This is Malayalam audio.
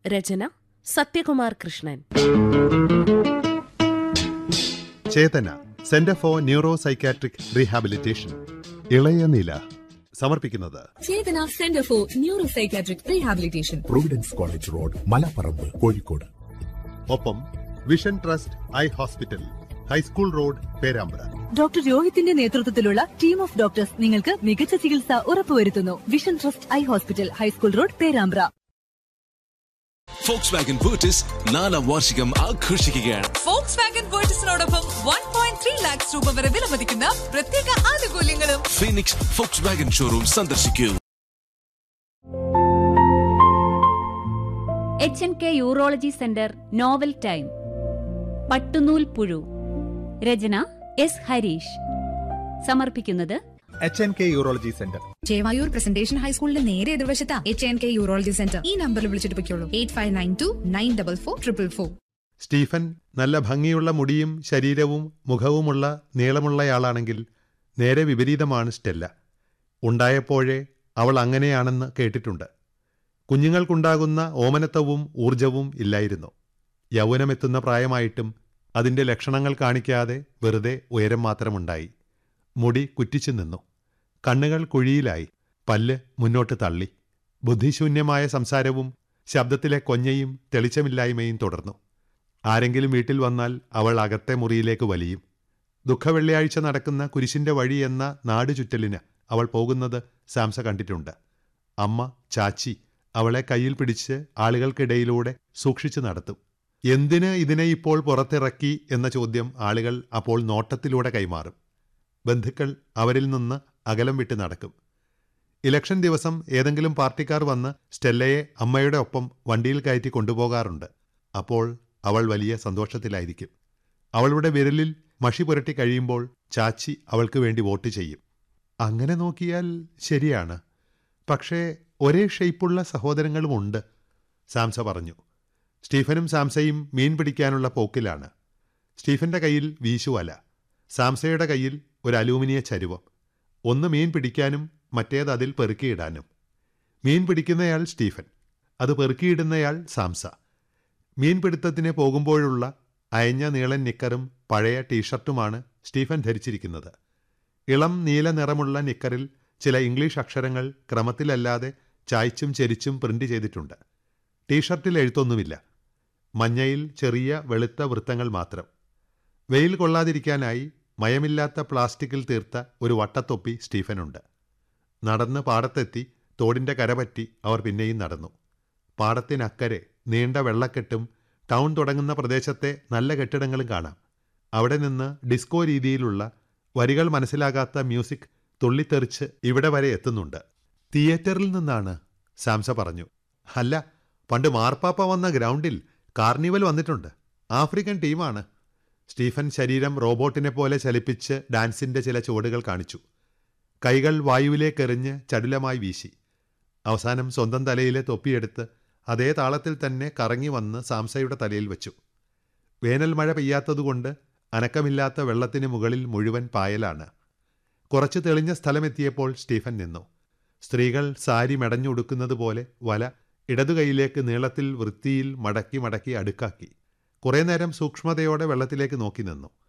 Rachana Sathyakumar Krishnan Chethana centre for neuro psychiatric rehabilitation ഇളയ നില സമർപ്പിക്കുന്നത് Chethana centre for neuro psychiatric rehabilitation providence college road Malaparamba Kozhikode ഒപ്പം vision trust eye hospital high school road Perambra doctor രോഹിത്തിന്റെ നേതൃത്വത്തിലുള്ള ടീം ഓഫ് ഡോക്ടേഴ്സ് നിങ്ങൾക്ക് മികച്ച ചികിത്സ ഉറപ്പുവരുത്തുന്നു vision trust eye hospital high school road Perambra Volkswagen ബൂട്ടിസ് നാലാം വാർഷികം ആഘോഷിക്കുകയാണ് ഫോക്സ് വാഗൻ പേർച്ചസിനോടൊപ്പം വൺ പോയിന്റ് ത്രീ ലാക്സ് രൂപ വരെ വിലമതിക്കുന്ന പ്രത്യേക ആനുകൂല്യങ്ങളും ഫീനിക്സ് ഫോക്സ് വാഗൻ ഷോറൂം സന്ദർശിക്കൂ H N K urology centre novel time പട്ടുനൂൽ പുഴു രചന എസ് ഹരീഷ് സമർപ്പിക്കുന്നത് H N K urology centre Chevayur presentation ഹൈസ്കൂളിന്റെ നേരെ എതിർവശത്താ H N K urology centre ഈ നമ്പറിൽ വിളിച്ചിട്ട് പൊയ്ക്കോളൂ eight five nine two nine double four triple four Stephen നല്ല ഭംഗിയുള്ള മുടിയും ശരീരവും മുഖവുമുള്ള നീളമുള്ളയാളാണെങ്കിൽ നേരെ വിപരീതമാണ് സ്റ്റെല്ല ഉണ്ടായപ്പോഴേ അവൾ അങ്ങനെയാണെന്ന് കേട്ടിട്ടുണ്ട് കുഞ്ഞുങ്ങൾക്കുണ്ടാകുന്ന ഓമനത്വവും ഊർജവും ഇല്ലായിരുന്നു യൗവനമെത്തുന്ന പ്രായമായിട്ടും അതിൻ്റെ ലക്ഷണങ്ങൾ കാണിക്കാതെ വെറുതെ ഉയരം മാത്രമുണ്ടായി മുടി കുറ്റിച്ചു നിന്നു കണ്ണുകൾ കുഴിയിലായി പല്ല് മുന്നോട്ട് തള്ളി ബുദ്ധിശൂന്യമായ സംസാരവും ശബ്ദത്തിലെ കൊഞ്ഞയും തെളിച്ചമില്ലായ്മയും തുടർന്നു ആരെങ്കിലും വീട്ടിൽ വന്നാൽ അവൾ അകത്തെ മുറിയിലേക്ക് വലിയും ദുഃഖവെള്ളിയാഴ്ച നടക്കുന്ന കുരിശിന്റെ വഴി എന്ന നാടുചുറ്റലിന് അവൾ പോകുന്നത് സാംസ കണ്ടിട്ടുണ്ട് അമ്മ ചാച്ചി അവളെ കയ്യിൽ പിടിച്ച് ആളുകൾക്കിടയിലൂടെ സൂക്ഷിച്ചു നടത്തും എന്തിന് ഇതിനെ ഇപ്പോൾ പുറത്തിറക്കി എന്ന ചോദ്യം ആളുകൾ അപ്പോൾ നോട്ടത്തിലൂടെ കൈമാറും ബന്ധുക്കൾ അവരിൽ നിന്ന് അകലം വിട്ട് നടക്കും ഇലക്ഷൻ ദിവസം ഏതെങ്കിലും പാർട്ടിക്കാർ വന്ന് സ്റ്റെല്ലയെ അമ്മയുടെ ഒപ്പം വണ്ടിയിൽ കയറ്റി കൊണ്ടുപോകാറുണ്ട് അപ്പോൾ അവൾ വലിയ സന്തോഷത്തിലായിരിക്കും അവളുടെ വിരലിൽ മഷി പുരട്ടി കഴിയുമ്പോൾ ചാച്ചി അവൾക്ക് വേണ്ടി വോട്ട് ചെയ്യും അങ്ങനെ നോക്കിയാൽ ശരിയാണ് പക്ഷേ ഒരേ ഷെയ്പ്പുള്ള സഹോദരങ്ങളുമുണ്ട് സാംസ പറഞ്ഞു സ്റ്റീഫനും സാംസയും മീൻ പിടിക്കാനുള്ള പോക്കിലാണ് സ്റ്റീഫന്റെ കയ്യിൽ വീശുവല സാംസയുടെ കയ്യിൽ ഒരു അലൂമിനിയ ചരുവം ഒന്ന് മീൻ പിടിക്കാനും മറ്റേത് അതിൽ പെറുക്കിയിടാനും മീൻ പിടിക്കുന്നയാൾ സ്റ്റീഫൻ അത് പെറുക്കിയിടുന്നയാൾ സാംസ മീൻപിടുത്തത്തിന് പോകുമ്പോഴുള്ള അയഞ്ഞ നീളൻ നിക്കറും പഴയ ടീഷർട്ടുമാണ് സ്റ്റീഫൻ ധരിച്ചിരിക്കുന്നത് ഇളം നീല നിറമുള്ള നിക്കറിൽ ചില ഇംഗ്ലീഷ് അക്ഷരങ്ങൾ ക്രമത്തിലല്ലാതെ ചായ്ച്ചും ചെരിച്ചും പ്രിന്റ് ചെയ്തിട്ടുണ്ട് ടീഷർട്ടിൽ എഴുത്തൊന്നുമില്ല മഞ്ഞയിൽ ചെറിയ വെളുത്ത വൃത്തങ്ങൾ മാത്രം വെയിൽ കൊള്ളാതിരിക്കാനായി മയമില്ലാത്ത പ്ലാസ്റ്റിക്കിൽ തീർത്ത ഒരു വട്ടത്തൊപ്പി സ്റ്റീഫനുണ്ട് നടന്ന് പാടത്തെത്തി തോടിൻ്റെ കരപറ്റി അവർ പിന്നെയും നടന്നു പാടത്തിനക്കരെ നീണ്ട വെള്ളക്കെട്ടും ടൗൺ തുടങ്ങുന്ന പ്രദേശത്തെ നല്ല കെട്ടിടങ്ങളും കാണാം അവിടെ നിന്ന് ഡിസ്കോ രീതിയിലുള്ള വരികൾ മനസ്സിലാകാത്ത മ്യൂസിക് തുള്ളിത്തെറിച്ച് ഇവിടെ വരെ എത്തുന്നുണ്ട് തിയേറ്ററിൽ നിന്നാണ് സാംസ പറഞ്ഞു അല്ല പണ്ട് മാർപ്പാപ്പ വന്ന ഗ്രൗണ്ടിൽ കാർണിവൽ വന്നിട്ടുണ്ട് ആഫ്രിക്കൻ ടീമാണ് സ്റ്റീഫൻ ശരീരം റോബോട്ടിനെ പോലെ ചലിപ്പിച്ച് ഡാൻസിന്റെ ചില ചുവടുകൾ കാണിച്ചു കൈകൾ വായുവിലേക്കെറിഞ്ഞ് ചടുലമായി വീശി അവസാനം സ്വന്തം തലയിലെ തൊപ്പിയെടുത്ത് അതേ താളത്തിൽ തന്നെ കറങ്ങി വന്ന് സാംസയുടെ തലയിൽ വെച്ചു വേനൽ മഴ പെയ്യാത്തതുകൊണ്ട് അനക്കമില്ലാത്ത വെള്ളത്തിന് മുകളിൽ മുഴുവൻ പായലാണ് കുറച്ച് തെളിഞ്ഞ സ്ഥലമെത്തിയപ്പോൾ സ്റ്റീഫൻ നിന്നു സ്ത്രീകൾ സാരി മെടഞ്ഞുടുക്കുന്നത് പോലെ വല ഇടതുകൈയിലേക്ക് നീളത്തിൽ വൃത്തിയിൽ മടക്കി മടക്കി അടുക്കാക്കി കുറേ നേരം സൂക്ഷ്മതയോടെ വെള്ളത്തിലേക്ക് നോക്കി നിന്നു